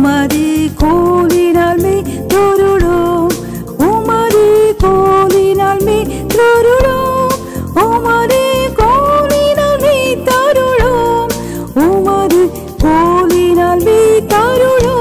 உமது கோலினால் மே தொருளோம் உமது கோலினால் மே தொருளோம் உமது கோலினால் மே தருளோம் உமது கோலினால் மே தருளோம்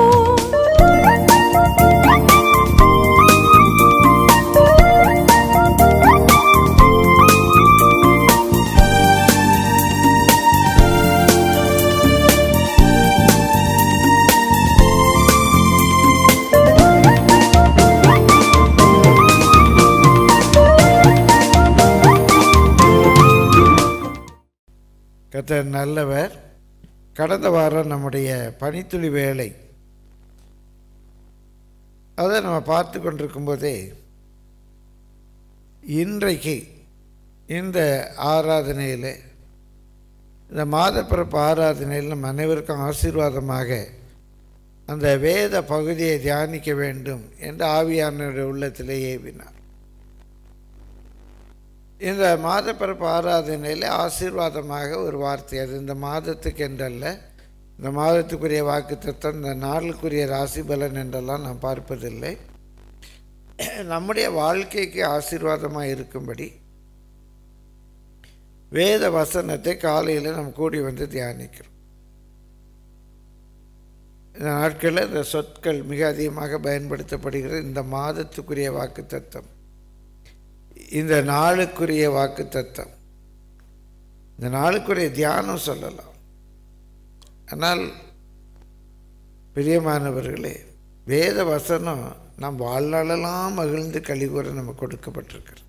கர்த்தர் நல்லவர் கடந்த வாரம் நம்முடைய பனித்துளி வேலை அதை நம்ம பார்த்து கொண்டிருக்கும்போதே இன்றைக்கு இந்த ஆராதனையில் இந்த மாதப்பிறப்பு ஆராதனையில் நம்ம அனைவருக்கும் ஆசீர்வாதமாக அந்த வேத பகுதியை தியானிக்க வேண்டும் என்று ஆவியானவருடைய உள்ளத்திலே ஏவினார் இந்த மாதப்பிறப்பு ஆராதனையில் ஆசீர்வாதமாக ஒரு வார்த்தை அது இந்த மாதத்துக்கு என்றல்ல இந்த மாதத்துக்குரிய வாக்குத்தத்தம் இந்த நாளுக்குரிய ராசி பலன் என்றெல்லாம் நாம் பார்ப்பதில்லை நம்முடைய வாழ்க்கைக்கு ஆசீர்வாதமாக இருக்கும்படி வேத வசனத்தை காலையில் நம்ம கூடி வந்து தியானிக்கிறோம் இந்த நாட்களில் இந்த சொற்கள் மிக அதிகமாக பயன்படுத்தப்படுகிறது இந்த மாதத்துக்குரிய வாக்குத்தத்தம் இந்த நாளுக்குரிய வாக்கு தத்தம் இந்த நாளுக்குரிய தியானம் சொல்லலாம் ஆனால் பிரியமானவர்களே வேத வசனம் நம் வாழ்நாளெல்லாம் மகிழ்ந்து கழிவுற நமக்கு கொடுக்கப்பட்டிருக்கிறது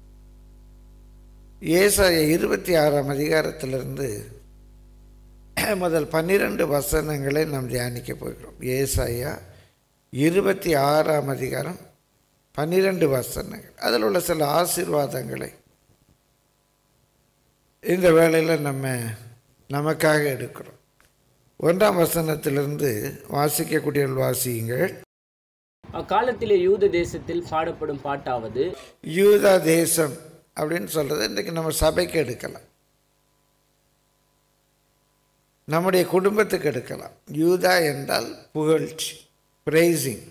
ஏசாய இருபத்தி ஆறாம் அதிகாரத்திலிருந்து முதல் பன்னிரண்டு வசனங்களை நாம் தியானிக்க போகிறோம் ஏசாயா இருபத்தி ஆறாம் அதிகாரம் பன்னிரண்டு வசனங்கள் அதில் உள்ள சில ஆசீர்வாதங்களை இந்த வேளையில் நம்ம நமக்காக எடுக்கிறோம் ஒன்றாம் வசனத்திலிருந்து வாசிக்கக்கூடிய வாசியுங்கள் அக்காலத்திலே யூத தேசத்தில் பாடப்படும் பாட்டாவது யூதா தேசம் அப்படின்னு சொல்கிறது இன்றைக்கு நம்ம சபைக்கு எடுக்கலாம் நம்முடைய குடும்பத்துக்கு எடுக்கலாம் யூதா என்றால் புகழ்ச்சி பிரைசிங்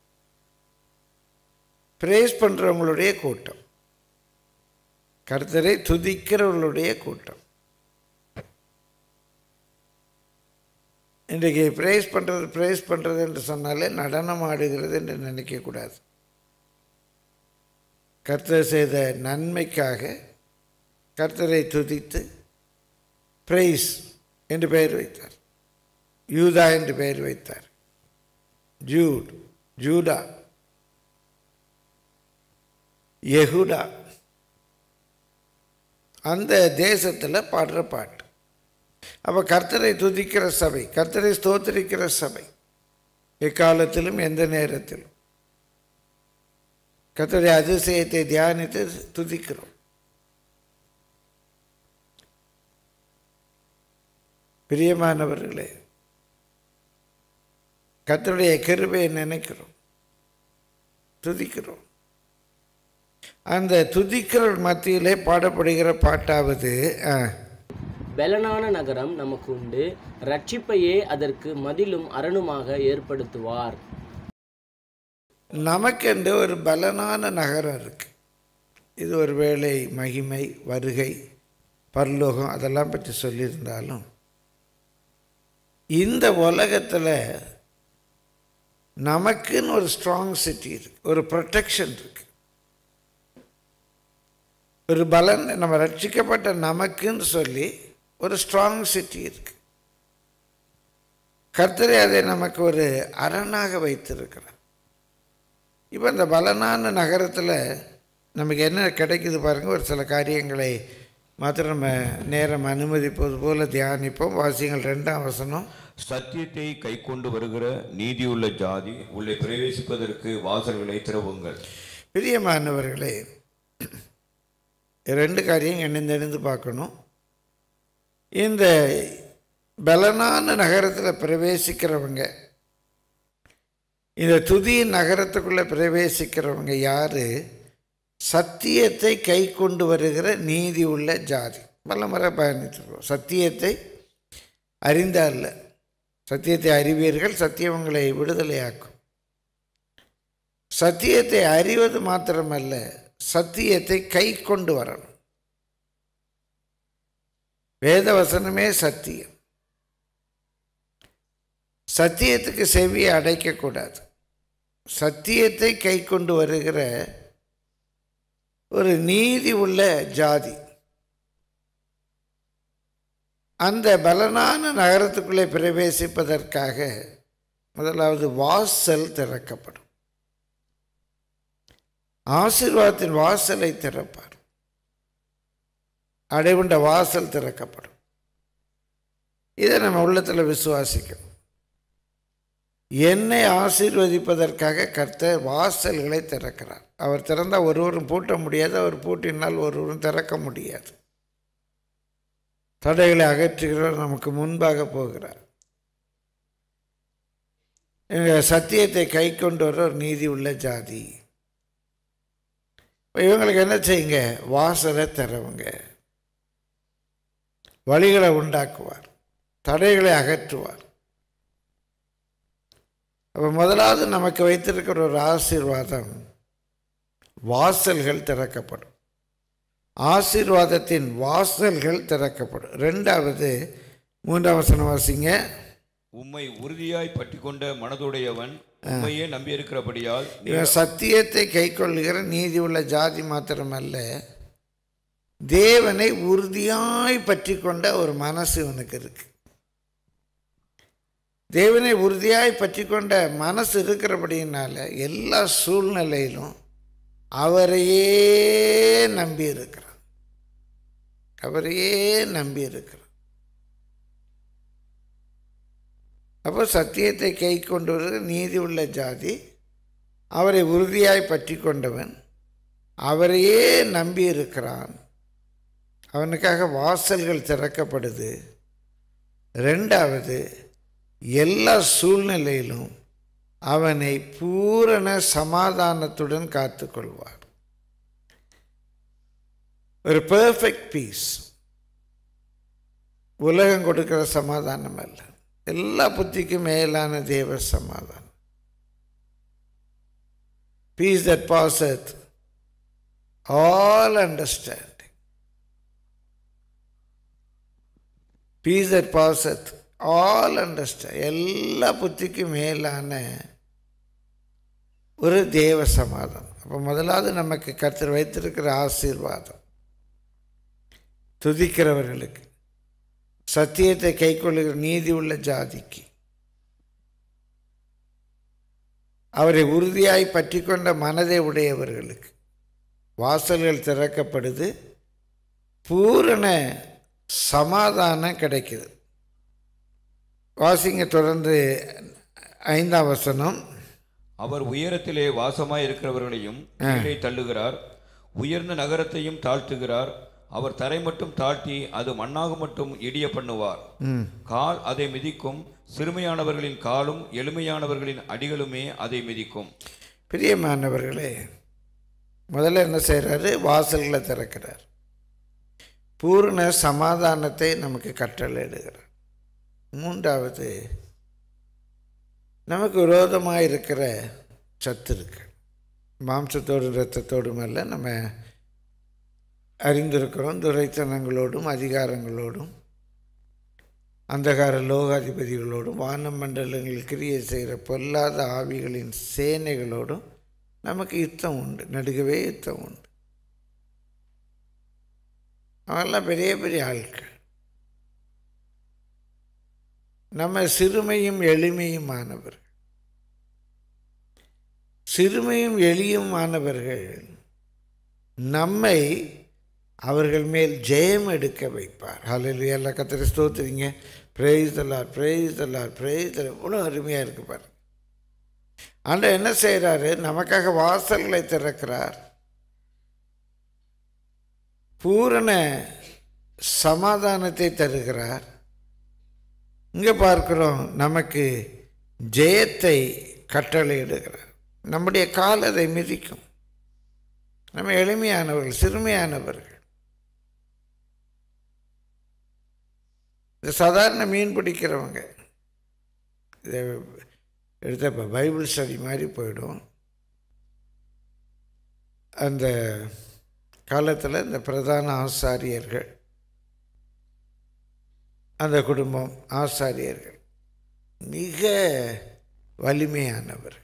பிரேஸ் பண்ணுறவங்களுடைய கூட்டம் கர்த்தரை துதிக்கிறவர்களுடைய கூட்டம் இன்றைக்கு பிரேஸ் பண்ணுறது பிரேஸ் பண்ணுறது என்று சொன்னாலே நடனம் ஆடுகிறது என்று நினைக்கக்கூடாது கர்த்தர் செய்த நன்மைக்காக கர்த்தரை துதித்து பிரைஸ் என்று பெயர் வைத்தார் யூதா என்று பெயர் வைத்தார் ஜூட் ஜூடா யெகூடா அந்த தேசத்தில் பாடுற பாட்டு அப்போ கர்த்தரை துதிக்கிற சபை கர்த்தரை ஸ்தோத்திரிக்கிற சபை எக்காலத்திலும் எந்த நேரத்திலும் கர்த்தருடைய அதிசயத்தை தியானித்து துதிக்கிறோம் பிரியமானவர்களே கர்த்தருடைய கிருபையை நினைக்கிறோம் துதிக்கிறோம் அந்த துதிக்கிற மத்தியிலே பாடப்படுகிற பாட்டாவது ஆ, பெலனான நகரம் நமக்கு உண்டு ரட்சிப்பையே அதற்கு மதிலும் அரணுமாக ஏற்படுத்துவார் நமக்கென்று ஒரு பலனான நகரம் இருக்கு இது ஒரு வேளை மகிமை வருகை பரலோகம் அதெல்லாம் பற்றி சொல்லியிருந்தாலும் இந்த உலகத்தில் நமக்குன்னு ஒரு ஸ்ட்ராங் சிட்டி இருக்கு ஒரு ப்ரொடெக்ஷன் இருக்கு ஒரு பலன் நம்ம ரட்சிக்கப்பட்ட நமக்குன்னு சொல்லி ஒரு ஸ்ட்ராங் சிட்டி இருக்கு கர்த்தரை அதை நமக்கு ஒரு அரணாக வைத்திருக்கிறார் இப்போ இந்த பலனான நகரத்தில் நமக்கு என்ன கிடைக்குது பாருங்கள் ஒரு சில காரியங்களை மாத்திரம் நம்ம நேரம் அனுமதிப்பது போல தியானிப்போம் வாசியங்கள் ரெண்டாம் வசனம் சத்தியத்தை கைக்கொண்டு வருகிற நீதியுள்ள ஜாதி உள்ளே பிரவேசிப்பதற்கு வாசல்களை திறவுங்கள் பிரியமானவர்களே ரெண்டு காரியம் இணைந்திணைந்து பார்க்கணும் இந்த பலனான நகரத்தில் பிரவேசிக்கிறவங்க இந்த துதி நகரத்துக்குள்ளே பிரவேசிக்கிறவங்க யார் சத்தியத்தை கை கொண்டு வருகிற நீதி உள்ள ஜாதி பல முறை பயணிச்சிருக்கோம் சத்தியத்தை அறிந்தால் சத்தியத்தை அறிவீர்கள் சத்தியம் உங்களை விடுதலையாக்கும் சத்தியத்தை அறிவது மாத்திரமல்ல சத்தியத்தை கை கொண்டு வரணும் வேதவசனமே சத்தியம் சத்தியத்துக்கு செவியை அடைக்கக்கூடாது சத்தியத்தை கை கொண்டு வருகிற ஒரு நீதி உள்ள ஜாதி அந்த பலனான நகரத்துக்குள்ளே பிரவேசிப்பதற்காக முதலாவது வாசல் திறக்கப்படும் ஆசீர்வாதத்தின் வாசலை திறப்பார் அடைவுண்ட வாசல் திறக்கப்படும் இதை நம்ம உள்ளத்தில் விசுவாசிக்கணும் என்னை ஆசீர்வதிப்பதற்காக கர்த்தர் வாசல்களை திறக்கிறார் அவர் திறந்தால் ஒருவரும் பூட்ட முடியாது அவர் பூட்டினால் ஒருவரும் திறக்க முடியாது தடைகளை அகற்றுகிறவர் நமக்கு முன்பாக போகிறார் எங்கள் சத்தியத்தை கை கொண்டு வர ஒரு நீதி உள்ள ஜாதி இவங்களுக்கு என்ன செய்யுங்க வாசலை திறவுங்க வழிகளை உண்டாக்குவார் தடைகளை அகற்றுவார் அப்போ முதலாவது நமக்கு வைத்திருக்கிற ஒரு ஆசீர்வாதம் வாசல்கள் திறக்கப்படும் ஆசீர்வாதத்தின் வாசல்கள் திறக்கப்படும் ரெண்டாவது மூன்றாம் வசனம் வாசிங்க உம்மை உறுதியாய் பற்றிக்கொண்ட மனதுடையவன் உண்மையே நம்பியிருக்கிறபடியால் நீ இவன் சத்தியத்தை கைக்கொள்ளுகிற நீதி உள்ள ஜாதி மாத்திரமல்ல தேவனை உறுதியாய் பற்றி கொண்ட ஒரு மனசு இவனுக்கு இருக்கு தேவனை உறுதியாய் பற்றி கொண்ட மனசு இருக்கிறபடியினால எல்லா சூழ்நிலையிலும் அவரையே நம்பி இருக்கிறான் அவரையே நம்பி இருக்கிறான் அப்போ சத்தியத்தை கை கொண்டு வருகிற நீதி உள்ள ஜாதி அவரை உறுதியாய் பற்றி கொண்டவன் அவரையே நம்பி இருக்கிறான் அவனுக்காக வாசல்கள் திறக்கப்படுது ரெண்டாவது எல்லா சூழ்நிலையிலும் அவனை பூரண சமாதானத்துடன் காத்துக்கொள்வார் ஒரு பெர்ஃபெக்ட் பீஸ் உலகம் கொடுக்கிற சமாதானம் அல்ல எல்லா புத்திக்கும் மேலான தேவ சமாதானம் peace that passeth all understanding peace that passeth all understand எல்லா புத்திக்கும் மேலான ஒரு தேவ சமாதானம் அப்போ முதலாவது நமக்கு கர்த்தர் வைத்திருக்கிற ஆசீர்வாதம் துதிக்கிறவர்களுக்கு சத்தியத்தை கைக்கொள்ளுகிற நீதி உள்ள ஜாதிக்கு அவரை உறுதியாய் பற்றி கொண்ட மனதை உடையவர்களுக்கு வாசல்கள் திறக்கப்படுது பூரண சமாதானம் கிடைக்குது வாசிங்க தொடர்ந்து ஐந்தாம் வசனம் அவர் உயரத்திலே வாசமாய் இருக்கிறவர்களையும் கீழே தள்ளுகிறார் உயர்ந்த நகரத்தையும் தாழ்த்துகிறார் அவர் தரை மட்டும் தாழ்த்தி அது மண்ணாக மட்டும் இடிய பண்ணுவார் கால் அதை மிதிக்கும் சிறுமையானவர்களின் காலும் எளிமையானவர்களின் அடிகளுமே அதை மிதிக்கும் பிரியமானவர்களே முதல்ல என்ன செய்கிறாரு வாசல்களை திறக்கிறார் பூர்ண சமாதானத்தை நமக்கு கட்டளையிடுகிறார் மூன்றாவது நமக்கு விரோதமாக இருக்கிற சத்துருக்கள் மாம்சத்தோடும் இரத்தத்தோடும் அல்ல நம்ம அறிந்திருக்கிறோம் துரைத்தனங்களோடும் அதிகாரங்களோடும் அந்தகார லோகாதிபதிகளோடும் வான மண்டலங்களில் கிரியை செய்கிற பொல்லாத ஆவிகளின் சேனைகளோடும் நமக்கு யுத்தம் உண்டு நடுகவே யுத்தம் உண்டு அவெல்லாம் பெரிய பெரிய ஆட்கள் நம்ம சிறுமையும் எளிமையுமானவர்கள் சிறுமையும் எளியுமானவர்கள் நம்மை அவர்கள் மேல் ஜெயம் எடுக்க வைப்பார் ஹalleluya எல்லாம் கத்திர ஸ்தோத்திரிங்க praise the Lord praise the Lord praise இவ்வளோ அருமையாக இருக்கு பாருங்க ஆண்டவர் என்ன செய்கிறாரு நமக்காக வாசல்களை திறக்கிறார் பூரண சமாதானத்தை தருகிறார் இங்கே பார்க்கிறோம் நமக்கு ஜெயத்தை கட்டளையிடுகிறார் நம்முடைய கால் அதை மிதிக்கும் நம்ம எளிமையானவர்கள் சிறுமையானவர்கள் இந்த சாதாரண மீன் பிடிக்கிறவங்க இதை எடுத்த இப்போ பைபிள் ஸ்டடி மாதிரி போயிடும் அந்த காலத்தில் இந்த பிரதான ஆசாரியர்கள் அந்த குடும்பம் ஆசாரியர்கள் மிக வலிமையானவர்கள்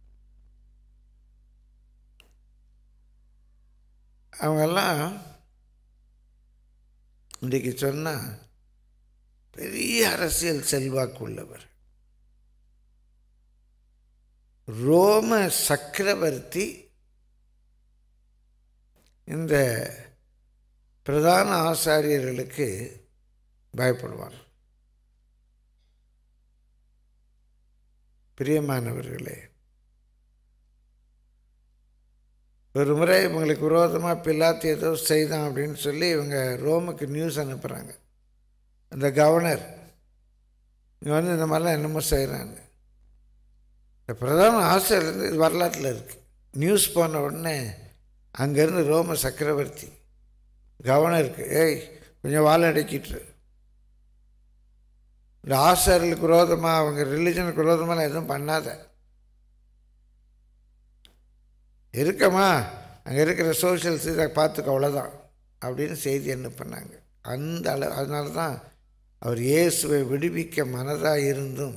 அவங்கெல்லாம் இன்றைக்கு சொன்னால் பெரிய அரசியல் செல்வாக்கு உள்ளவர் ரோம சக்கரவர்த்தி இந்த பிரதான ஆசாரியர்களுக்கு பயப்படுவாங்க பிரியமானவர்களே ஒரு முறை இவங்களுக்கு விரோதமாக பிலாத்து ஏதோ செய்தான் அப்படின்னு சொல்லி இவங்க ரோமுக்கு நியூஸ் அனுப்புகிறாங்க அந்த கவர்னர் இங்கே வந்து இந்த மாதிரிலாம் என்னமோ செய்கிறாங்க இந்த பிரதான ஆசிரியர் இது வரலாற்றில் இருக்குது நியூஸ் போன உடனே அங்கேருந்து ரோம சக்கரவர்த்தி கவர்னருக்கு ஏய் கொஞ்சம் வாழ அடக்கிட்டு இந்த ஆசாரியர்களுக்கு விரோதமாக அவங்க ரிலிஜனுக்கு விரோதமாக எதுவும் பண்ணாத இருக்கமா அங்கே இருக்கிற சோஷியல்ஸ் இதை பார்த்துக்க அவ்வளோதான் அப்படின்னு செய்தி அனுப்புனாங்க அந்த அளவு அதனால தான் அவர் இயேசுவை விடுவிக்க மனதாக இருந்தும்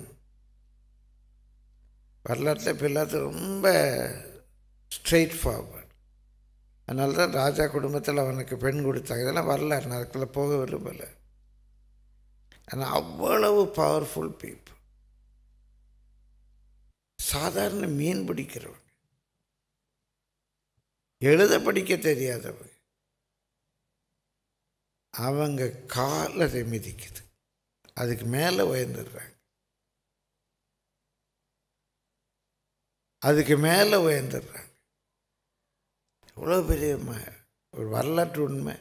வரலாற்றில் பிள்ளாத்து ரொம்ப ஸ்ட்ரெயிட் ஃபார்வர்ட் அதனால தான் ராஜா குடும்பத்தில் அவனுக்கு பெண் கொடுத்தாங்க இதெல்லாம் வரலாறு நான் அதுக்குள்ளே போக விரும்பலை ஆனால் அவ்வளவு பவர்ஃபுல் பீப்புள் சாதாரண மீன் பிடிக்கிறவங்க எழுத படிக்க தெரியாதவங்க அவங்க காலரை மிதிக்குது அதுக்கு மேலே உயர்ந்துடுறாங்க அதுக்கு மேலே உயர்ந்துடுறாங்க எவ்வளோ பெரிய ம- ஒரு வரலாற்று உண்மை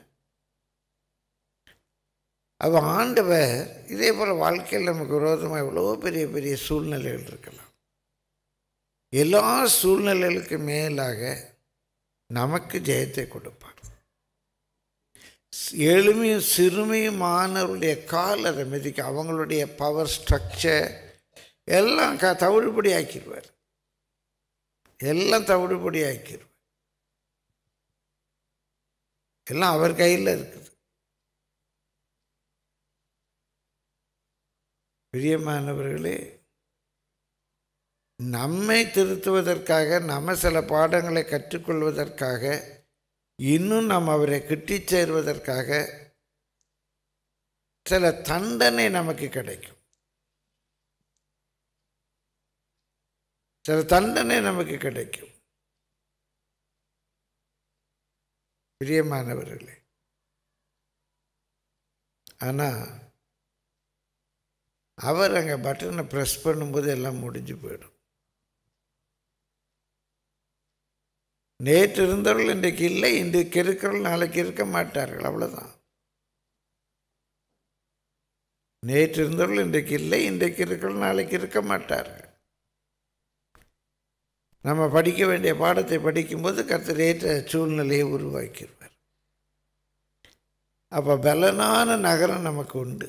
அவ ஆண்டவர் இதே போல் வாழ்க்கையில் நமக்கு விரோதமாக எவ்வளோ பெரிய பெரிய சூழ்நிலைகள் இருக்கலாம் எல்லா சூழ்நிலைகளுக்கு மேலாக நமக்கு ஜெயத்தை கொடுப்பார் எளிமையும் சிறுமியுமானவருடைய கால் அதை மிதிக்க அவங்களுடைய பவர் ஸ்ட்ரக்சர் எல்லாம் க தவிடுபடி ஆக்கிடுவார் எல்லாம் தவிடுபடி ஆக்கிடுவார் எல்லாம் அவர் கையில் இருக்குது பிரியமானவர்களே நம்மை திருத்துவதற்காக நம்ம சில பாடங்களை கற்றுக்கொள்வதற்காக இன்னும் நாம் அவரை கிட்டிச் சேர்வதற்காக சில தண்டனை நமக்கு கிடைக்கும் சில தண்டனை நமக்கு கிடைக்கும் பிரியமானவர்களே ஆனால் அவர் அங்கே பட்டனை ப்ரெஸ் பண்ணும்போது எல்லாம் முடிஞ்சு போயிடும் நேற்று இருந்தவர்கள் இன்றைக்கு இல்லை இன்றைக்கு இருக்கிறவர்கள் நாளைக்கு இருக்க மாட்டார்கள் அவ்வளோதான் நேற்று இருந்தவர்கள் இன்றைக்கு இல்லை இன்றைக்கு இருக்கிறவர்கள் நாளைக்கு இருக்க மாட்டார்கள் நம்ம படிக்க வேண்டிய பாடத்தை படிக்கும்போது கர்த்தர் ஏற்ற சூழ்நிலையை உருவாக்கிடுவார் அப்போ பலனான நகரம் நமக்கு உண்டு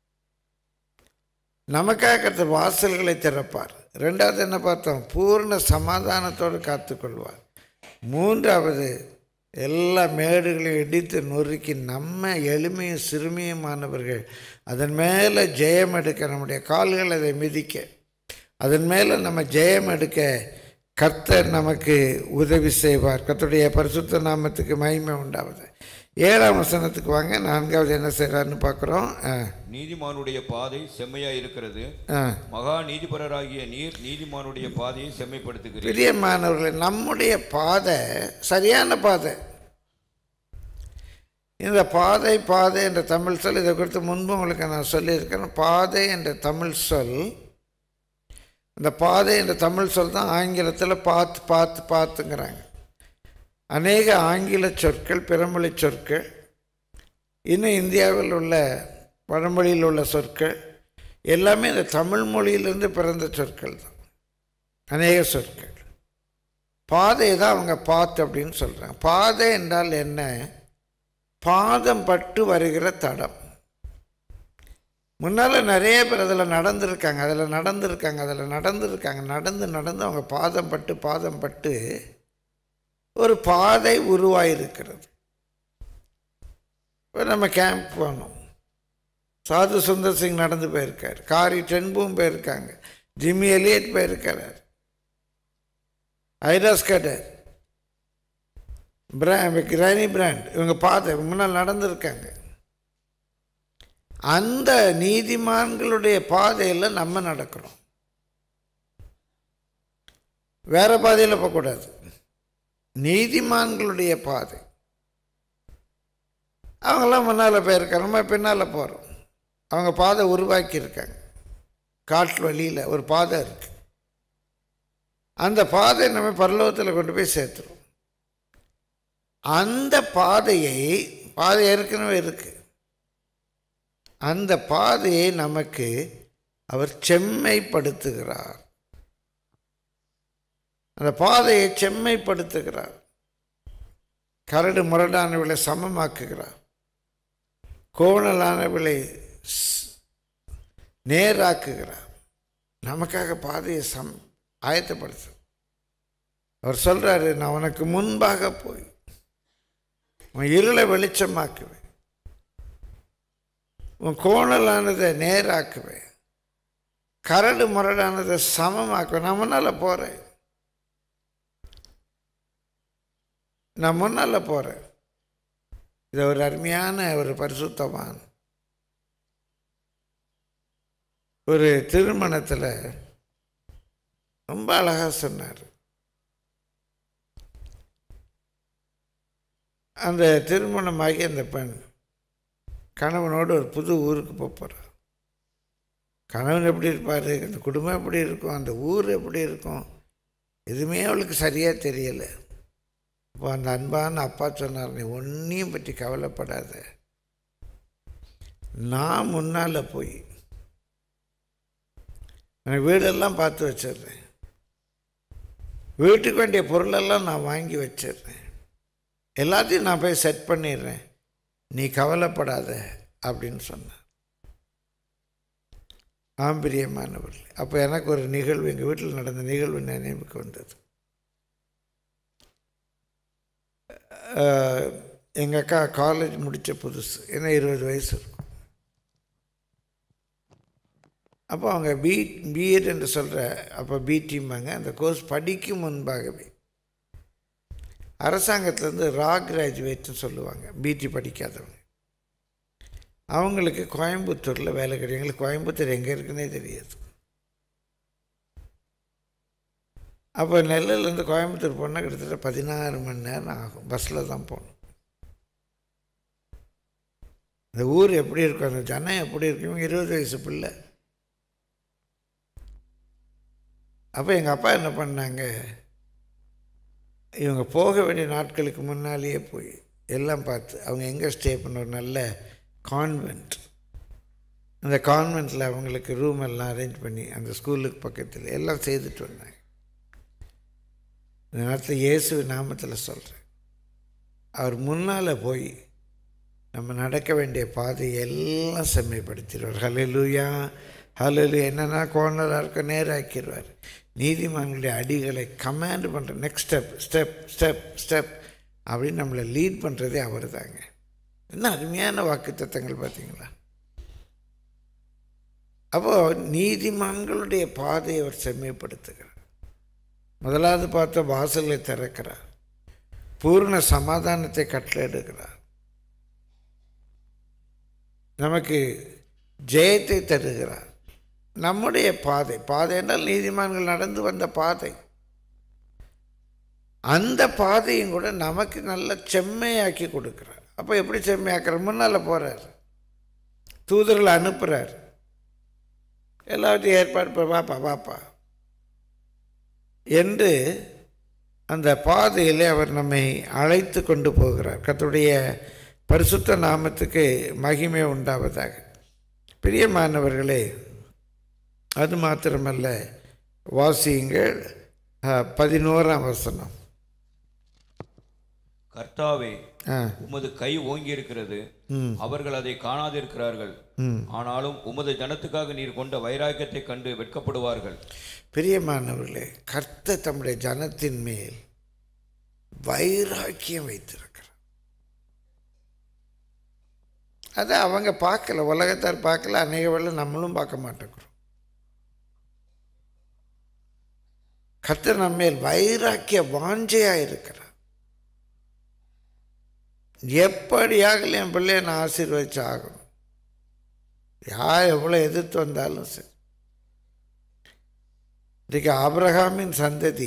நமக்காக கர்த்தர் வாசல்களை திறப்பார் ரெண்டாவது என்ன பார்த்தோம் பூர்ண சமாதானத்தோடு காத்துக்கொள்வார் மூன்றாவது எல்லா மேடுகளையும் இடித்து நொறுக்கி நம்ம எளிமையும் சிறுமியுமானவர்கள் அதன் மேலே ஜெயம் எடுக்க நம்முடைய கால்கள் அதை மிதிக்க அதன் மேலே நம்ம ஜெயம் எடுக்க கர்த்தர் நமக்கு உதவி செய்வார் கர்த்தருடைய பரிசுத்த நாமத்துக்கு மகிமை உண்டாவது ஏழாம் வசனத்துக்கு வாங்க நான்காவது என்ன செய்கிறாருன்னு பார்க்குறோம் ஆ நீதிமானுடைய பாதை செம்மையா இருக்கிறது ஆ மகா நீதிபரராகிய நீர் நீதிமானுடைய பாதையை செம்மைப்படுத்துகிறீர் பிரியமானவர்களே நம்முடைய பாதை சரியான பாதை இந்த பாதை பாதை என்ற தமிழ் சொல் இதை குறித்து முன்பு உங்களுக்கு நான் சொல்லியிருக்கிறேன் பாதை என்ற தமிழ் சொல் இந்த பாதை என்ற தமிழ் சொல் தான் ஆங்கிலத்தில் பார்த்து பார்த்து பார்த்துங்கிறாங்க அநேக ஆங்கில சொற்கள் பிறமொழி சொற்கள் இன்னும் இந்தியாவில் உள்ள வடமொழியில் உள்ள சொற்கள் எல்லாமே இந்த தமிழ் மொழியிலிருந்து பிறந்த சொற்கள் தான் அநேக சொற்கள் பாதை தான் அவங்க பாத்து அப்படின்னு சொல்கிறாங்க பாதை என்றால் என்ன பாதம் பட்டு வருகிற தடம் முன்னால் நிறைய பேர் அதில் நடந்திருக்காங்க அதில் நடந்திருக்காங்க அதில் நடந்திருக்காங்க நடந்து நடந்து அவங்க பாதம் பட்டு பாதம் பட்டு ஒரு பாதை உருவாயிருக்கிறது இப்போ நம்ம கேம்ப் போனோம் சாது சுந்தர் சிங் நடந்து போயிருக்கார் காரி டென்பும் போயிருக்காங்க ஜிம்மி எலியட் போயிருக்கிறார் ஐராஸ் கடர் பிரா கிரானி பிராண்ட் இவங்க பார்த்து முன்னால் நடந்திருக்காங்க அந்த நீதிமான்களுடைய பாதையில் நம்ம நடக்கிறோம் வேற பாதையில் போகக்கூடாது நீதிமான்களுடைய பாதை அவங்கெல்லாம் முன்னால் போயிருக்காங்க நம்ம பின்னால் போகிறோம் அவங்க பாதை உருவாக்கி இருக்காங்க காட்டு வழியில் ஒரு பாதை இருக்கு அந்த பாதை நம்ம பரலோகத்தில் கொண்டு போய் சேர்த்துரும் அந்த பாதையை பாதை ஏற்கனவே இருக்கு அந்த பாதையை நமக்கு அவர் செம்மைப்படுத்துகிறார் அந்த பாதையை செம்மைப்படுத்துகிறார் கரடு முரடானவளை சமமாக்குகிறார் கோணலானவளை ஸ்- நேராக்குகிறார் நமக்காக பாதையை சம் ஆயத்தப்படுத்து அவர் சொல்றாரு நான் உனக்கு முன்பாக போய் உன் இருளை வெளிச்சமாக்குவேன் உன் கோணலானதை நேராக்குவேன் கரடு முரடானதை சமமாக்குவேன் நான் முன்னால் போகிறேன் நான் முன்னால் போகிறேன் இது ஒரு அருமையான ஒரு பரிசுத்தவான் ஒரு திருமணத்தில் ரொம்ப அழகாக சொன்னார் அந்த திருமணமாகி அந்த பெண் கணவனோடு ஒரு புது ஊருக்கு போக போகிறார் கணவன் எப்படி இருப்பார் அந்த குடும்பம் எப்படி இருக்கும் அந்த ஊர் எப்படி இருக்கும் எதுவுமே அவளுக்கு சரியாக தெரியலை இப்போ அந்த அன்பான அப்பா சொன்னார் நீ ஒன்றையும் பற்றி கவலைப்படாத நான் முன்னால் போய் எனக்கு வீடெல்லாம் பார்த்து வச்சிடுறேன் வீட்டுக்கு வேண்டிய பொருளெல்லாம் நான் வாங்கி வச்சிடுறேன் எல்லாத்தையும் நான் போய் செட் பண்ணிடுறேன் நீ கவலைப்படாத அப்படின்னு சொன்னார் ஆம்பிரியமானவர் அப்போ எனக்கு ஒரு நிகழ்வு எங்கள் வீட்டில் நடந்த நிகழ்வு நினைவுக்கு வந்தது எங்கள் அக்கா காலேஜ் முடித்த புதுசு ஏன்னா இருபது வயசு இருக்கும் அப்போ அவங்க பி பிஎட் என்று சொல்கிற அப்போ பிடிம்பாங்க அந்த கோர்ஸ் படிக்கும் முன்பாகவே அரசாங்கத்திலேருந்து ரா கிராஜுவேட்னு சொல்லுவாங்க பிடி படிக்காதவங்க அவங்களுக்கு கோயம்புத்தூரில் வேலை கிடைக்கும் எங்களுக்கு கோயம்புத்தூர் எங்கே இருக்குன்னே தெரியாது அப்போ நெல்லையிலேருந்து கோயம்புத்தூர் போனால் கிட்டத்தட்ட பதினாறு மணி நேரம் ஆகும் பஸ்ஸில் தான் போகணும் இந்த ஊர் எப்படி இருக்கும் அந்த ஜனம் எப்படி இருக்கும் இவங்க இருபது வயசு பிள்ளை அப்போ எங்கள் அப்பா என்ன பண்ணாங்க இவங்க போக வேண்டிய நாட்களுக்கு முன்னாலேயே போய் எல்லாம் பார்த்து அவங்க எங்கே ஸ்டே பண்ண ஒரு நல்ல கான்வென்ட் அந்த கான்வென்ட்டில் அவங்களுக்கு ரூம் எல்லாம் அரேஞ்ச் பண்ணி அந்த ஸ்கூலுக்கு பக்கத்தில் எல்லாம் செய்துட்டு வந்தாங்க இந்த நேரத்தில் இயேசு நாமத்தில் சொல்கிறேன் அவர் முன்னால் போய் நம்ம நடக்க வேண்டிய பாதை எல்லாம் செம்மைப்படுத்திடுவார் ஹலெலுயா ஹலெலு என்னென்னா கோணலாக இருக்க நேராக்கிடுவார் நீதிமான்களுடைய அடிகளை கமாண்ட் பண்ணுற next step step step step அப்படின்னு நம்மளை லீட் பண்ணுறதே அவர் தாங்க என்ன அருமையான வாக்கு தத்தங்கள் பார்த்தீங்களா அப்போது நீதிமான்களுடைய பாதையை அவர் செம்மைப்படுத்துகிறார் முதலாவது பார்த்த வாசலை திறக்கிறார் பூர்ண சமாதானத்தை கட்டளையிடுகிறார் நமக்கு ஜெயத்தை தருகிறார் நம்முடைய பாதை பாதை என்றால் நீதிமான்கள் நடந்து வந்த பாதை அந்த பாதையும் கூட நமக்கு நல்ல செம்மையாக்கி கொடுக்குறார் அப்போ எப்படி செம்மையாக்குற முன்னால் போகிறார் தூதர்களை அனுப்புகிறார் எல்லாத்தையும் ஏற்பாடு பண்ண வாப்பா வாப்பா என்று அந்த பாதையிலே அவர் நம்மை அழைத்து கொண்டு போகிறார் கர்த்தருடைய பரிசுத்த நாமத்துக்கு மகிமை உண்டாவதாக பிரியமானவர்களே அது மாத்திரமல்ல வாசியுங்கள் அஹ், பதினோராம் வசனம் கர்த்தாவே ஆ உமது கை ஓங்கி இருக்கிறது அவர்கள் அதை காணாதிருக்கிறார்கள் ஆனாலும் உமது ஜனத்துக்காக நீர் கொண்ட வைராக்கியத்தை கண்டு வெட்கப்படுவார்கள் பிரியமானவர்களே கர்த்தர் தம்முடைய ஜனத்தின் மேல் வைராக்கியம் வைத்திருக்கிறார் அதை அவங்க பார்க்கல உலகத்தார் பார்க்கல அநேக வேளை நம்மளும் பார்க்க மாட்டேங்கிறோம் கர்த்தர் நம்ம மேல் வைராக்கிய வாஞ்சையாக இருக்கிறார் எப்படியாக என் பிள்ளைய நான் ஆசீர்வதிச்சு ஆகணும் யார் எவ்வளோ எதிர்த்து வந்தாலும் சரி இன்றைக்கு ஆபிரகாமின் சந்ததி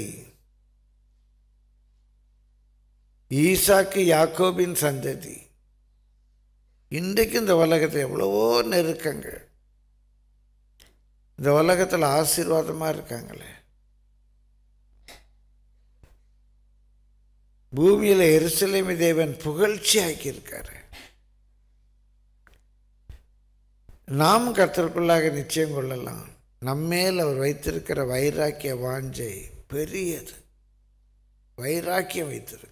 ஈசாக்கு யாக்கோபின் சந்ததி இன்றைக்கு இந்த உலகத்தில் எவ்வளவோ நெருக்கங்கள் இந்த உலகத்தில் ஆசீர்வாதமாக இருக்காங்களே பூமியில் எருசலேமி தேவன் புகழ்ச்சி ஆக்கியிருக்காரு நாம் கர்த்தருக்குள்ளாக நிச்சயம் கொள்ளலாம் நம்மேல் அவர் வைத்திருக்கிற வைராக்கிய வாஞ்சை பெரியது வைராக்கியம் வைத்திருக்கிறார்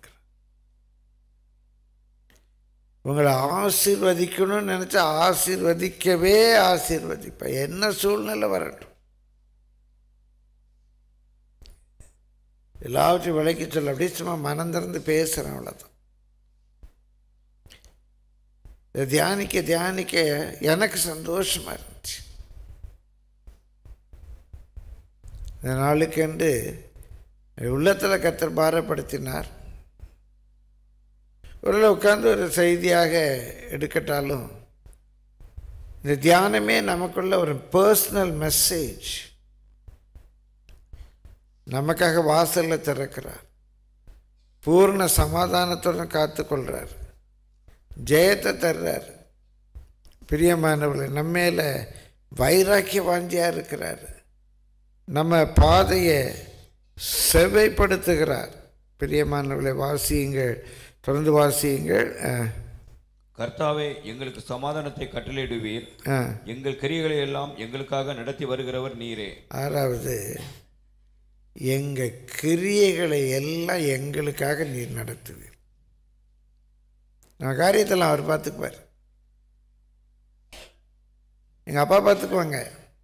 உங்களை ஆசீர்வதிக்கணும்னு நினச்சா ஆசீர்வதிக்கவே ஆசீர்வதிப்பேன் என்ன சூழ்நிலை வரட்டும் எல்லாவற்றையும் விளக்கி சொல்ல அப்படியே சும்மா மனம் திறந்து பேசுகிறேன் அவ்வளோதான் இதை தியானிக்க தியானிக்க எனக்கு சந்தோஷமாக இருந்துச்சு இந்த நாளுக்கென்று உள்ளத்தில் கத்தர் பாரப்படுத்தினார் ஒரு உட்கார்ந்து ஒரு செய்தியாக எடுக்கட்டாலும் இந்த தியானமே நமக்குள்ள ஒரு பர்சனல் மெசேஜ் நமக்காக வாசலில் திறக்கிறார் பூர்ண சமாதானத்துடன் காத்துக்கொள்கிறார் ஜெயத்தை தர்றார் பிரியமானவர்களை நம்மேல வைராக்கிய வாஞ்சியாக இருக்கிறார் நம்ம பாதையை செவைப்படுத்துகிறார் பிரியமானவர்களை வாசியுங்கள் தொடர்ந்து வாசியுங்கள் ஆ, கர்த்தாவே எங்களுக்கு சமாதானத்தை கட்டளையிடுவீர் ஆ. எங்கள் கிரியைகளை எல்லாம் எங்களுக்காக நடத்தி வருகிறவர் நீரே ஆறாவது எங்கள் கிரியைகளை எல்லாம் எங்களுக்காக நீர் நடத்துவீர் நம்ம காரியத்தெல்லாம் அவர் பார்த்துக்குவார் எங்கள் அப்பா பார்த்துக்குவாங்க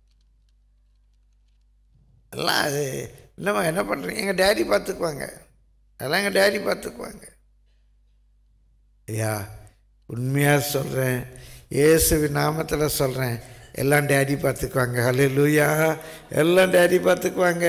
எல்லாம் அது என்னம்மா என்ன பண்ணுறீங்க எங்கள் டேடி பார்த்துக்குவாங்க அதெல்லாம் எங்கள் டேடி பார்த்துக்குவாங்க ஐயா உண்மையாக சொல்கிறேன் இயேசுவின் நாமத்தில் சொல்கிறேன் எல்லாம் டேடி பார்த்துக்குவாங்க ஹalleluya எல்லாம் டேடி பார்த்துக்குவாங்க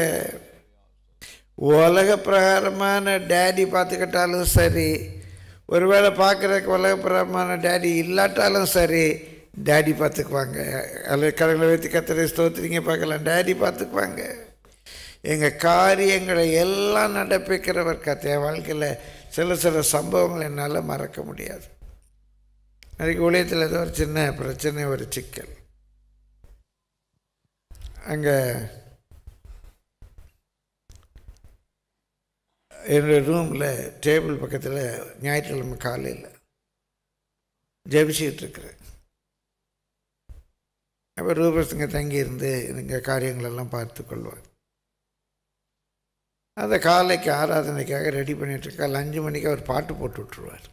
உலக பிரகாரமான டேடி பார்த்துக்கிட்டாலும் சரி ஒருவேளை பார்க்குறதுக்கு உலக பிரகாரமான டேடி இல்லாட்டாலும் சரி டேடி பார்த்துக்குவாங்க அல்லது கடலை வைத்து கத்திரை ஸ்தோத்திரிங்க பார்க்கலாம் டேடி பார்த்துக்குவாங்க எங்கள் காரியங்களை எல்லாம் நடப்பிக்கிறவர் கத்த என் வாழ்க்கையில் சில சில சம்பவங்கள் என்னால் மறக்க முடியாது அதுக்கு ஊழியத்தில் ஏதோ ஒரு சின்ன பிரச்சனை ஒரு சிக்கல் அங்கே என்னுடைய ரூமில் டேபிள் பக்கத்தில் ஞாயிற்றுக்கிழமை காலையில் ஜெபிச்சுக்கிட்டு இருக்கிறேன் அப்போ ரூபஸுங்க தங்கியிருந்து இந்த காரியங்களெல்லாம் பார்த்து கொள்வார் அந்த காலைக்கு ஆராதனைக்காக ரெடி பண்ணிகிட்ருக்கா அஞ்சு மணிக்கு அவர் பாட்டு போட்டு விட்ருவார்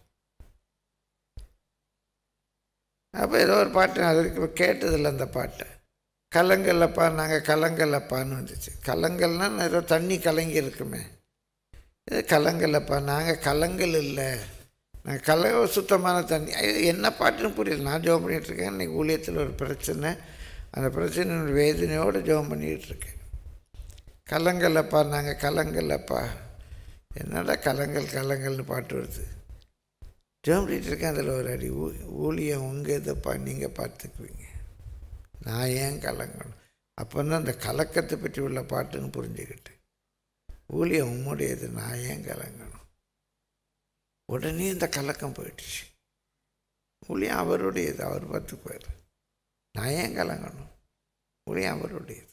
அப்போ ஏதோ ஒரு பாட்டு நான் அது வரைக்கும் கேட்டதில்லை அந்த பாட்டை கலங்கல்லப்பா நாங்கள் கலங்கல்லப்பான்னு வந்துச்சு கலங்கல்னால் ஏதோ தண்ணி கலங்கி இருக்குமே இது கலங்கல்லப்பா நாங்கள் கலங்கல் இல்லை நாங்கள் கல சுத்தமான தண்ணி ஐயோ, என்ன பாட்டுன்னு புரியல நான் ஜோம் பண்ணிகிட்ருக்கேன் இன்றைக்கி ஊழியத்தில் ஒரு பிரச்சனை அந்த பிரச்சனையோட வேதனையோடு ஜோம் பண்ணிகிட்ருக்கேன் கலங்கல்லப்பா நாங்கள் கலங்கல்லப்பா என்னடா கலங்கல் கலங்கல்னு பாட்டு வருது ஜோம் பண்ணிட்டு இருக்கேன் அதில் ஒரு அடி ஊ ஊழியம் உங்கள் இதைப்பா நீங்கள் பார்த்துக்குவீங்க நான் ஏன் கலங்கணும் அப்போ தான் அந்த கலக்கத்தை பற்றி உள்ள பாட்டுன்னு புரிஞ்சுக்கிட்டேன் ஊழியம் உம்முடையது நான் ஏன் கலங்கணும் உடனே இந்த கலக்கம் போயிடுச்சு ஊழியம் அவருடையது அவர் பார்த்துக்குவார் நான் ஏன் கலங்கணும் ஊழியம் அவருடையது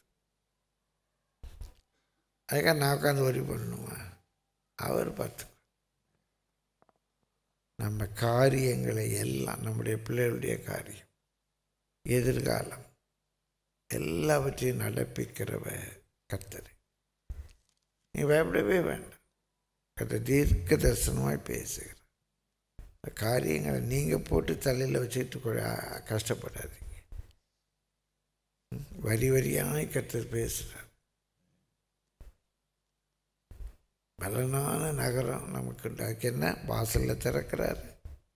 அதுக்காக நான் உட்காந்து ஒரி பண்ணணுமா அவர் பார்த்துக்குவார் நம்ம காரியங்களை எல்லாம் நம்முடைய பிள்ளைகளுடைய காரியம் எதிர்காலம் எல்லாவற்றையும் நடப்பிக்கிறவ கர்த்தர் நீ பயப்படவே வேண்டாம் கத்த தீர்க்க தரிசனமாய் பேசுகிறார் காரியங்களை நீங்கள் போட்டு தலையில் வச்சுட்டு கொ- கஷ்டப்படாதீங்க ம், வரி வரியாய் கத்தர் பேசுகிறார் பலனான நகரம் நமக்கு உண்டு. அதுக்கு என்ன வாசலில் திறக்கிறாரு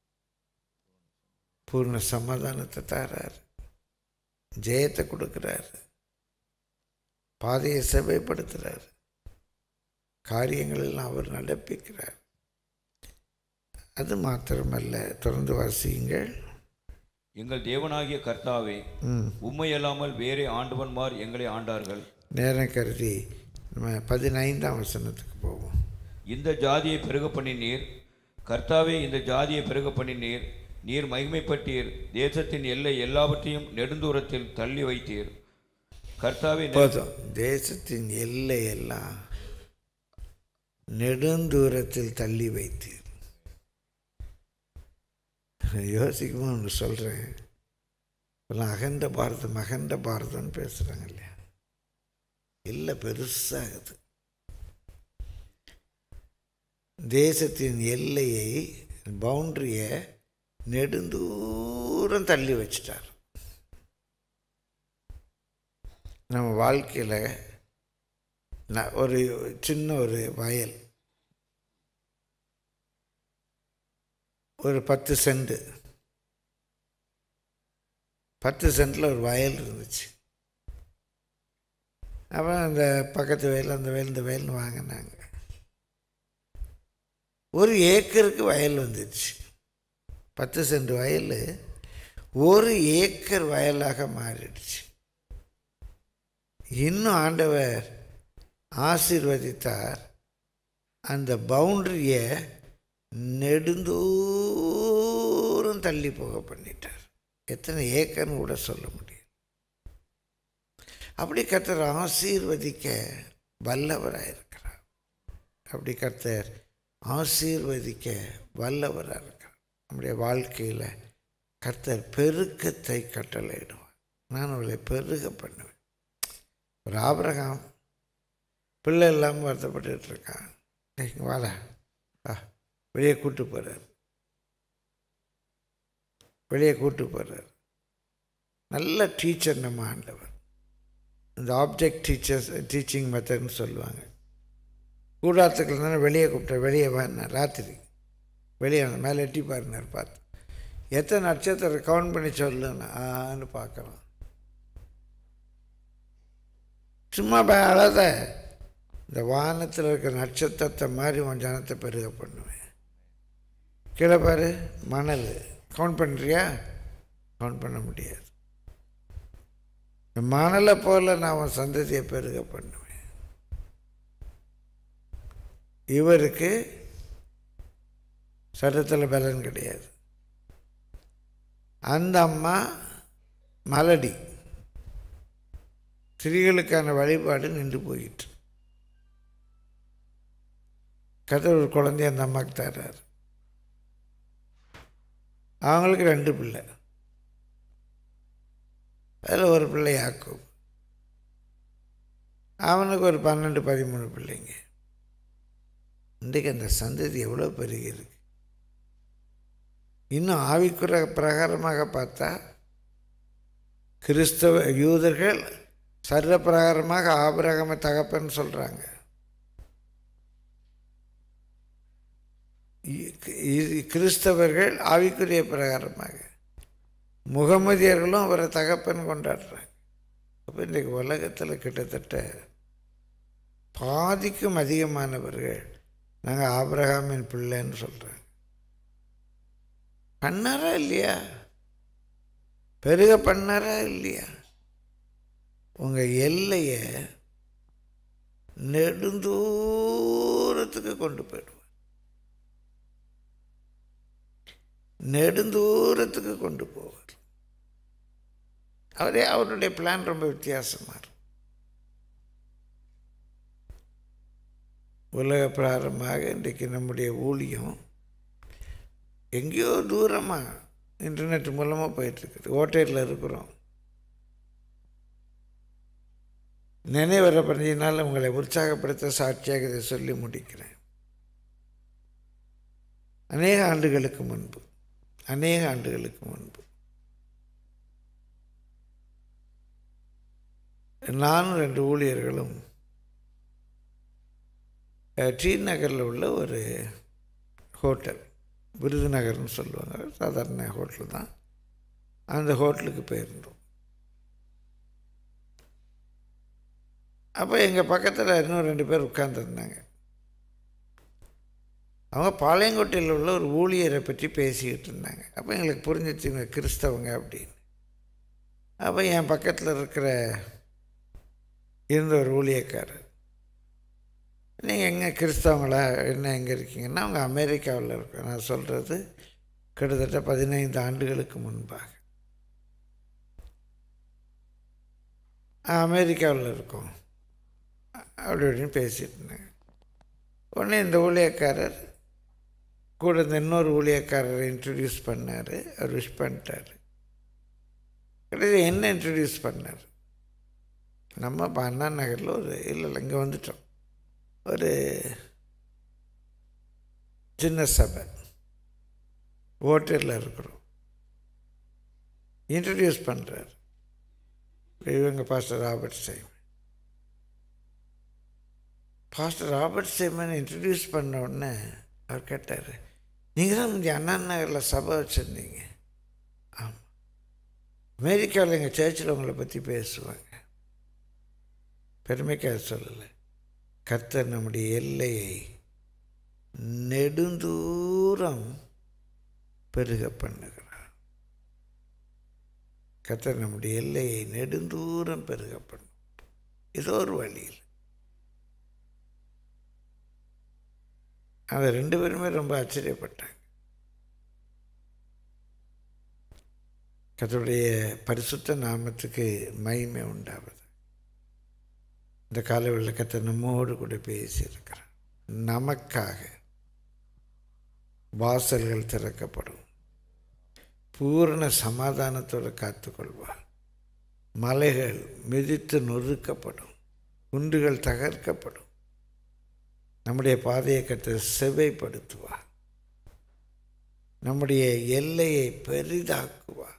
பூர்ண சமாதானத்தை தராரு ஜெயத்தை கொடுக்குறாரு பாதையை செவைப்படுத்துகிறார் காரியங்கள் எல்லாம் அவர் நடப்பிக்கிறார் அது மாத்திரமல்ல தொடர்ந்து வாசியுங்கள் எங்கள் தேவனாகிய கர்த்தாவே ம் உம்மை அல்லாமல் வேறே ஆண்டவன்மார் எங்களை ஆண்டார்கள் நேரம் கருதி நம்ம பதினைந்தாம் வசனத்துக்கு போவோம் இந்த ஜாதியை பெருக பண்ணினீர் கர்த்தாவே இந்த ஜாதியை பெருக பண்ணினீர் நீர் மகிமைப்பட்டீர் தேசத்தின் எல்லை எல்லாவற்றையும் நெடுந்தூரத்தில் தள்ளி வைத்தீர் கர்த்தாவே நெ- போதும் தேசத்தின் எல்லை எல்லாம் நெடுந்தூரத்தில் தள்ளி வைத்தீர் யோசிக்கும்போது ஒன்று சொல்கிறேன் இப்போலாம் அகண்ட பாரதம் அகண்ட பாரதம்னு பேசுகிறாங்க இல்லையா இல்லை பெருசாகுது தேசத்தின் எல்லையை பவுண்டரியை நெடுந்தூரம் தள்ளி வச்சிட்டார் நம்ம வாழ்க்கையில் நான் ஒரு சின்ன ஒரு வயல் ஒரு பத்து சென்ட் பத்து சென்ட்டில் ஒரு வயல் இருந்துச்சு அப்புறம் அந்த பக்கத்து வயல் அந்த வயல் இந்த வயல்னு வாங்கினாங்க ஒரு ஏக்கருக்கு வயல் வந்துடுச்சு பத்து சென்ட் வயல் ஒரு ஏக்கர் வயலாக மாறிடுச்சு இன்னும் ஆண்டவர் ஆசீர்வதித்தார் அந்த பவுண்டரியை நெடுந்தூரம் தள்ளி போக பண்ணிட்டார் எத்தனை ஏக்கர்னு கூட சொல்ல முடியும் அப்படி கர்த்தர் ஆசீர்வதிக்க வல்லவராக இருக்கிறார் அப்படி கர்த்தர் ஆசீர்வதிக்க வல்லவராக இருக்கிறார் நம்முடைய வாழ்க்கையில் கர்த்தர் பெருக்கத்தை கட்டளையிடுவார் நான் அவளை பெருக பண்ணுவேன் ஒரு ஆபிரகாம் பிள்ளை இல்லாமல் வருத்தப்பட்டுட்டு இருக்கான் டேய், இங்க வாடா ஆ வெளியே கூட்டு போகிறார் வெளியே கூட்டு போகிறார் நல்ல டீச்சர் நம்ம ஆண்டவர் இந்த ஆப்ஜெக்ட் டீச்சர்ஸ் டீச்சிங் மெத்தட்னு சொல்லுவாங்க கூடாரத்துக்கு இருந்தாலும் வெளியே கூப்பிட்டேன் வெளியே வாடினார் ராத்திரி வெளியே வந்தேன் மேலே எட்டி பாருனார் பார்த்து எத்தனை நட்சத்திரம் கவுண்ட் பண்ணி சொல்லுன்னு ஆன்னு பார்க்குறோம் சும்மா ப- அழாத இந்த வானத்தில் இருக்கிற நட்சத்திரத்தை மாதிரி உன் ஜனத்தை பெருக பண்ணுவேன் கீழே பாரு மணல் கவுண்ட் பண்ணுறியா கவுண்ட் பண்ண முடியாது இந்த மணலை போல நான் உன் சந்ததியை பெருக பண்ணுவேன் இவருக்கு சட்டத்தில் பலன் கிடையாது அந்த அம்மா மலடி ஸ்திரீகளுக்கான வழிபாடு நின்று போயிட்டு கதை ஒரு குழந்தைய அந்த அம்மாவுக்கு தர்றாரு அவங்களுக்கு ரெண்டு பிள்ளை அதில் ஒரு பிள்ளை யாக்கோப் அவனுக்கு ஒரு பன்னெண்டு பதிமூணு பிள்ளைங்க இன்றைக்கு அந்த சந்ததி எவ்வளோ பெருகி இருக்கு இன்னும் ஆவிக்குற பிரகாரமாக பார்த்தா கிறிஸ்தவ யூதர்கள் சர்வ பிரகாரமாக ஆபிரகம தகப்பன்னு சொல்கிறாங்க கிறிஸ்தவர்கள் ஆவிக்குரிய பிரகாரமாக முகமதியர்களும் அவரை தகப்பன் கொண்டாடுறாங்க அப்போ இன்றைக்கு உலகத்தில் கிட்டத்தட்ட பாதிக்கும் அதிகமானவர்கள் நாங்கள் ஆபிரகாமின் பிள்ளைன்னு சொல்கிறாங்க பண்ணாரா இல்லையா பெருக பண்ணாரா இல்லையா உங்கள் எல்லையை நெடுந்தூரத்துக்கு கொண்டு போயிடுவார் நெடுந்தூரத்துக்கு கொண்டு போவார் அவரே அவருடைய பிளான் ரொம்ப வித்தியாசமாக இருக்கும் உலக பிராரமாக இன்றைக்கு நம்முடைய ஊழியம் எங்கேயோ தூரமாக இன்டர்நெட் மூலமாக போயிட்டுருக்குது ஓட்டையில் இருக்கிறோம் நினைவர பதினால் உங்களை உற்சாகப்படுத்த சாட்சியாக இதை சொல்லி முடிக்கிறேன் அநேக ஆண்டுகளுக்கு முன்பு அநேக ஆண்டுகளுக்கு முன்பு நானும் ரெண்டு ஊழியர்களும் அஹ், டி நகரில் உள்ள ஒரு ஹோட்டல் விருதுநகர்னு சொல்லுவாங்க சாதாரண ஹோட்டல் தான் அந்த ஹோட்டலுக்கு போயிருந்தோம் அப்போ எங்கள் பக்கத்தில் இன்னும் ரெண்டு பேர் உட்கார்ந்துருந்தாங்க அவங்க பாளையங்கோட்டையில் உள்ள ஒரு ஊழியரை பற்றி பேசிக்கிட்டு இருந்தாங்க அப்போ எங்களுக்கு புரிஞ்சிச்சு இவங்க கிறிஸ்தவங்க அப்படின்னு அப்போ என் பக்கத்தில் இருக்கிற இருந்த ஒரு ஊழியக்காரர் நீங்கள் எங்கே கிறிஸ்தவங்களா என்ன எங்கே இருக்கீங்கன்னா அவங்க அமெரிக்காவில் இருக்க நான் சொல்கிறது கிட்டத்தட்ட பதினைந்து ஆண்டுகளுக்கு முன்பாக அமெரிக்காவில் இருக்கோம் அப்படி இப்படின்னு பேசிட்டு இருந்தாங்க உடனே இந்த ஊழியக்காரர் கூட இந்த இன்னொரு ஊழியக்காரரை இன்ட்ரடியூஸ் பண்ணார் அவர் விஷ் பண்ணிட்டார் கடைசி என்ன இன்ட்ரடியூஸ் பண்ணார் நம்ம இப்போ அண்ணா நகரில் ஒரு இல்லை இல்லை இங்கே வந்துட்டோம் ஒரு சின்ன சபை ஹோட்டலில் இருக்கிறோம் இன்ட்ரடியூஸ் பண்ணுறார் இவங்க pastor Robert Simon pastor Robert Simon introduce பண்ண உடனே அவர் கேட்டார் நீங்கள் தான் முந்தைய அண்ணா நகரில் சபை வச்சுருந்தீங்க ஆமாம் அமெரிக்காவில் எங்கள் சர்ச்சில் உங்களை பற்றி பேசுவாங்க பெருமைக்காக சொல்லலை கர்த்தர் நம்முடைய எல்லையை நெடுந்தூரம் பெருக பண்ணுகிறார் கர்த்தர் நம்முடைய எல்லையை நெடுந்தூரம் பெருக பண்ணும் ஏதோ ஒரு வழியில் அந்த ரெண்டு பேருமே ரொம்ப ஆச்சரியப்பட்டாங்க கர்த்தருடைய பரிசுத்த நாமத்துக்கு மகிமை உண்டாவது இந்த காலவெளியில் கர்த்தர் நம்மோடு கூட பேசியிருக்கிறார் நமக்காக வாசல்கள் திறக்கப்படும் பூரண சமாதானத்தோடு காத்துக்கொள்வார் மலைகள் மிதித்து நொறுக்கப்படும் குண்டுகள் தகர்க்கப்படும் நம்முடைய பாதையை கற்று செவைப்படுத்துவார் நம்முடைய எல்லையை பெரிதாக்குவார்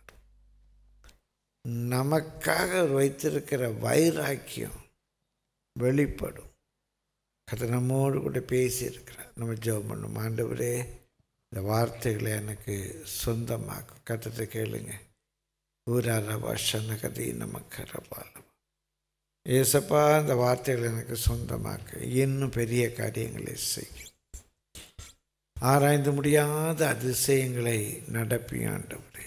நமக்காக அவர் வைத்திருக்கிற வைராக்கியம் வெளிப்படும் கதை நம்மோடு கூட பேசியிருக்கிறார் நம்ம ஜெபம் பண்ணும் ஆண்டவரே இந்த வார்த்தைகளை எனக்கு சொந்தமாக்கும் கத்தத்தை கேளுங்க ஊராரவா சனகதி நமக்கு ரபாலவா ஏசப்பா இந்த வார்த்தைகளை எனக்கு சொந்தமாக்க இன்னும் பெரிய காரியங்களை செய்யும் ஆராய்ந்து முடியாத அதிசயங்களை நடப்பி ஆண்டவரே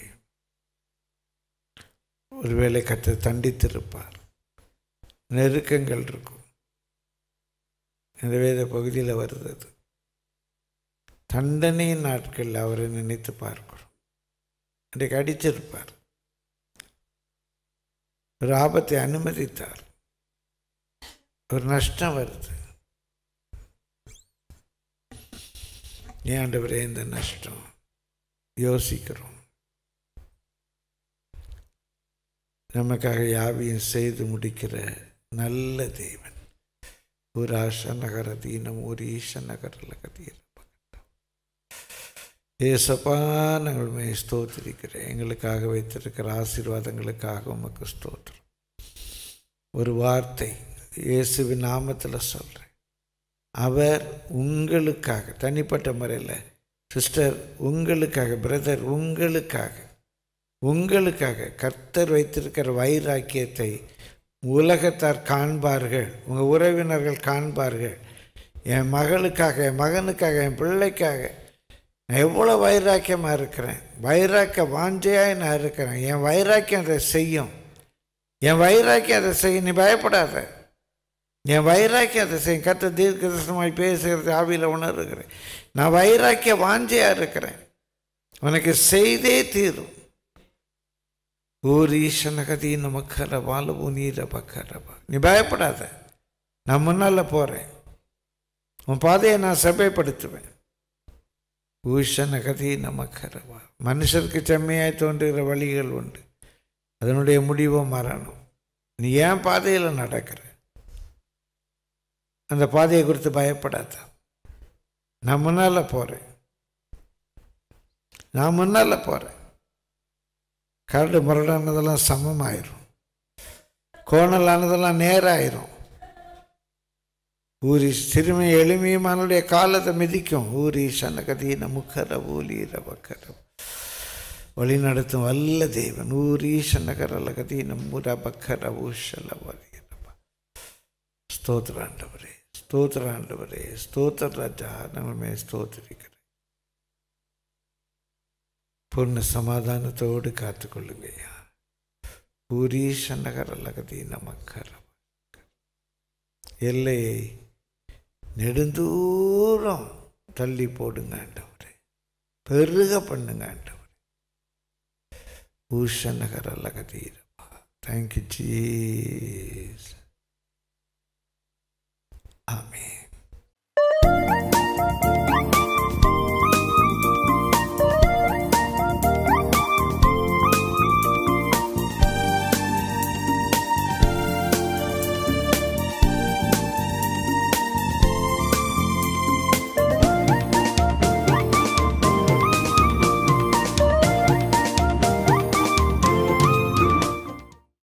ஒருவேளை கத்தை தண்டித்திருப்பார் நெருக்கங்கள் இருக்கும் இந்த வேத பகுதியில் வருது அது. தண்டனையின் நாட்கள் அவரை நினைத்து பார்க்கிறோம் இன்றைக்கு அடிச்சிருப்பார் ஒரு ஆபத்தை அனுமதித்தார் ஒரு நஷ்டம் வருது ஏன் ஆண்டவரே இந்த நஷ்டம் யோசிக்கிறோம் நமக்காக யாவையும் செய்து முடிக்கிற நல்ல தேவன் ஒரு ஆஷ நகர தீனம் ஒரு ஈஷ நகரில் கதீர ஏசப்பா நாங்கள் உண்மை ஸ்தோத்திரிக்கிறேன் எங்களுக்காக வைத்திருக்கிற ஆசீர்வாதங்களுக்காக உமக்கு ஸ்தோத்திரம் ஒரு வார்த்தை இயேசுவின் நாமத்தில் சொல்கிறேன் அவர் உங்களுக்காக தனிப்பட்ட முறையில் சிஸ்டர் உங்களுக்காக பிரதர் உங்களுக்காக உங்களுக்காக கர்த்தர் வைத்திருக்கிற வைராக்கியத்தை உலகத்தார் காண்பார்கள் உங்கள் உறவினர்கள் காண்பார்கள் என் மகளுக்காக என் மகனுக்காக என் பிள்ளைக்காக நான் எவ்வளோ வைராக்கியமாக இருக்கிறேன் வைராக்கிய வாஞ்சையாக நான் இருக்கிறேன் என் வைராக்கியம் அதை செய்யும் என் வைராக்கியம் அதை செய்யும் நீ பயப்படாத என் வைராக்கியம் அதை செய்யும் கத்த தீர்க்கதர்சனமாய் பேசுகிறது ஆவியில் உணர்கிறேன் நான் வைராக்கிய வாஞ்சையாக இருக்கிறேன் உனக்கு செய்தே தீரும் ஊர் ஈசனகதி நமக்கர வாழவு நீர பக்கரபா நீ பயப்படாத நான் முன்னால் போகிறேன் உன் பாதையை நான் சபைப்படுத்துவேன் ஊஷனகதி நமக்கரவா மனுஷருக்கு செம்மையாய் தோன்றுகிற வழிகள் உண்டு அதனுடைய முடிவு மரணம் நீ ஏன் பாதையில் நடக்கிற அந்த பாதையை குறித்து பயப்படாத நான் முன்னால் போகிறேன் நான் முன்னால் போகிறேன் கரடு முரடானதெல்லாம் சமமாயிரும் கோணலானதெல்லாம் நேராயிரும் ஊரி சிறுமி எளிமையுமானுடைய காலத்தை மிதிக்கும் ஊரி சனகதீன முக்கர ஊலீர பக்கர வழி நடத்தும் வல்ல தேவன் ஊரி சனகர லகதீன முர பக்கர ஊஷல வலியரப ஸ்தோத்திர ஆண்டவரே ஸ்தோத்திர ஆண்டவரே ஸ்தோத்திர ராஜா நம்மமே ஸ்தோத்திரிக்கிறேன் பூர்ண சமாதானத்தோடு காத்துக்கொள்ளுங்கய்யா பூரீஷ நகர லகதீன மக்கர எல்லையை நெடுந்தூரம் தள்ளி போடுங்க ஆண்டவரே பெருக பண்ணுங்க ஆண்டவரே ஊஷ நகர லகதீரமா தேங்க்யூ ஜீஸ் ஆமென்